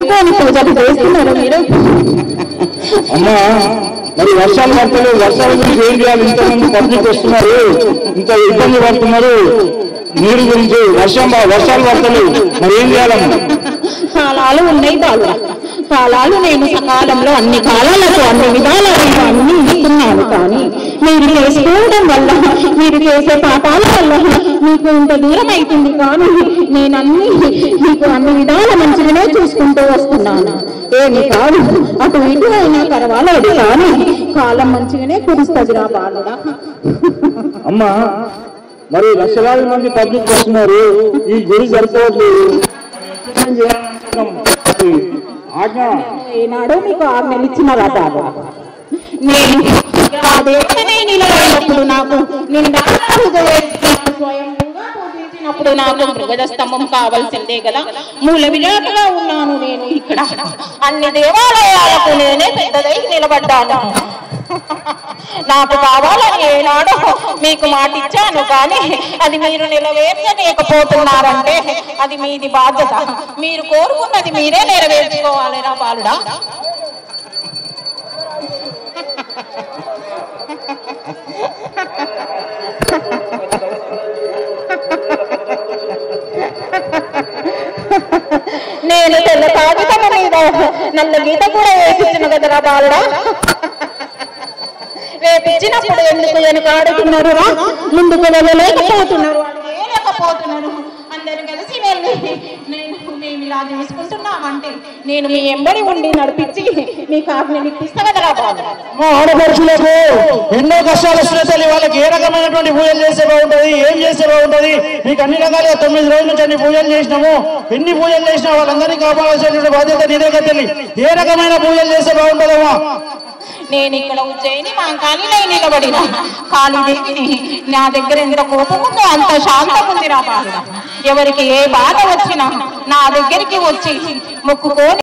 వేసుకొని పూజలు చేస్తున్నారు మీరు అమ్మా మరి వర్షాలు పడతలేదు వర్షాల గురించి ఏం చేయాలి ఇంతమంది పబ్లిక్ వస్తున్నారు ఇంత ఇబ్బంది పడుతున్నారు నీరు గురించి వర్షం వర్షాలు పడతలేవు మరి ఏం చేయాలమ్మా కాలాలు ఉన్నాయి బాబు కాలాలు నేను సకాలంలో అన్ని కాలాలకు అన్ని విధాలుగా అన్ని ఇస్తున్నాను కానీ మీరు చేసుకోవడం వల్ల మీరు చేసే పాపాల వల్ల మీకు ఇంత దూరం అవుతుంది కానీ నేను అన్ని మీకు అన్ని విధాల మంచిగానే చూసుకుంటూ వస్తున్నాను ఏమి కాదు అటు ఇటు అయినా పర్వాలేదు కానీ కాలం మంచిగానే కురుస్తుంది రా బాలుడా అమ్మా మరి లక్షలాది మంది పబ్లిక్ వస్తున్నారు ఈ గురి సరిపోవట్లేదు ఏం చేయాలి? ఆజ్ఞ ఏనాడో మీకు ఆజ్ఞలు ఇచ్చిన బాబు నేను ఆ దేవుడిని నిలబడినప్పుడు నాకు నేను స్వయంగా పూజించినప్పుడు నాకు మృగజ స్తంభం కావాల్సిందే కదా మూల విరాటగా ఉన్నాను నేను ఇక్కడ అన్ని దేవాలయాలకు నేనే పెద్దదై నిలబడ్డాను నాకు కావాలని ఏనాడో మీకు మాట ఇచ్చాను కానీ అది మీరు నిలవేర్చలేకపోతున్నారంటే అది మీది బాధ్యత మీరు కోరుకున్నది మీరే నెరవేర్చుకోవాలిరా బాలుడా నేను తెల్ల కాగితం మీద నల్ల గీత కూడా వేసించిన కదరా బాలుడా రేపిచ్చినప్పుడు ఎందుకు వెనుకాడుతున్నారు రా ముందుకు వెళ్ళలేకపోతున్నారు లేకపోతున్నారు అందరు కలిసి వెళ్ళి నేను మేము ఇలా చేసుకుంటున్నామంటే నేను మీ ఎంబడి ఉండి నడిపించి మీకు ఆజ్ఞలు ఇప్పిస్తా కదరా బాబు మా ఆడపడుచులకు ఎన్నో కష్టాలు వస్తున్నాయి తల్లి వాళ్ళకి ఏ రకమైనటువంటి పూజలు చేస్తే బాగుంటది ఏం చేస్తే బాగుంటది మీకు అన్ని రకాలుగా తొమ్మిది రోజుల నుంచి అన్ని పూజలు చేసినాము ఎన్ని పూజలు చేసినా వాళ్ళందరినీ కాపాడాల్సినటువంటి బాధ్యత నీదే కదా తల్లి ఏ రకమైన పూజలు చేస్తే బాగుంటుందమ్మా నేను ఇక్కడ ఉజ్జయిని మా కానీ నేను నిలబడిన కాళీదేవిని నా దగ్గర ఎంత కోపం ఉందో అంత శాంతం ఉంది రా బాలుడా ఎవరికి ఏ బాధ వచ్చినా నా దగ్గరికి వచ్చి మొక్కుకొని